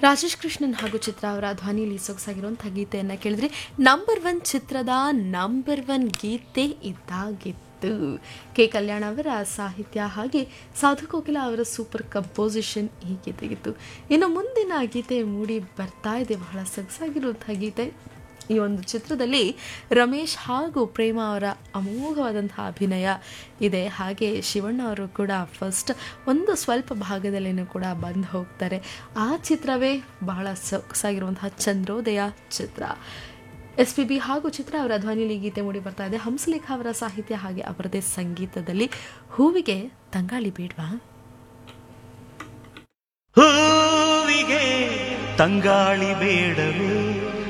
ರಾಜೇಶ್ ಕೃಷ್ಣನ್ ಹಾಗೂ ಚಿತ್ರ ಅವರ ಧ್ವನಿಯಲ್ಲಿ ಸೊಗಸಾಗಿರುವಂಥ ಗೀತೆಯನ್ನು ಕೇಳಿದ್ರೆ ನಂಬರ್ ಒನ್ ಚಿತ್ರದ ನಂಬರ್ ಒನ್ ಗೀತೆ ಇದ್ದಾಗಿತ್ತು ಕೆ ಕಲ್ಯಾಣ ಅವರ ಸಾಹಿತ್ಯ ಹಾಗೆ ಸಾಧು ಕೋಕಿಲ ಅವರ ಸೂಪರ್ ಕಂಪೋಸಿಷನ್ ಈ ಗೀತೆಗಿತ್ತು ಇನ್ನು ಮುಂದಿನ ಗೀತೆ ಮೂಡಿ ಬರ್ತಾ ಇದೆ ಬಹಳ ಸೊಗಸಾಗಿರುವಂಥ ಗೀತೆ ಈ ಒಂದು ಚಿತ್ರದಲ್ಲಿ ರಮೇಶ್ ಹಾಗೂ ಪ್ರೇಮ ಅವರ ಅಮೋಘವಾದಂತಹ ಅಭಿನಯ ಇದೆ ಹಾಗೆ ಶಿವಣ್ಣ ಅವರು ಕೂಡ ಫಸ್ಟ್ ಒಂದು ಸ್ವಲ್ಪ ಭಾಗದಲ್ಲಿನೂ ಕೂಡ ಬಂದು ಹೋಗ್ತಾರೆ ಆ ಚಿತ್ರವೇ ಬಹಳ ಸೊಗಸಾಗಿರುವಂತಹ ಚಂದ್ರೋದಯ ಚಿತ್ರ ಎಸ್ ಪಿ ಬಿ ಹಾಗೂ ಚಿತ್ರ ಅವರ ಧ್ವನಿಲಿ ಗೀತೆ ಮೂಡಿ ಬರ್ತಾ ಇದೆ ಹಂಸಲೇಖ ಅವರ ಸಾಹಿತ್ಯ ಹಾಗೆ ಅವರದೇ ಸಂಗೀತದಲ್ಲಿ ಹೂವಿಗೆ ತಂಗಾಳಿ ಬೇಡ್ವಾ ಹೂವಿಗೆ ತಂಗಾಳಿ ಬೇಡವೇ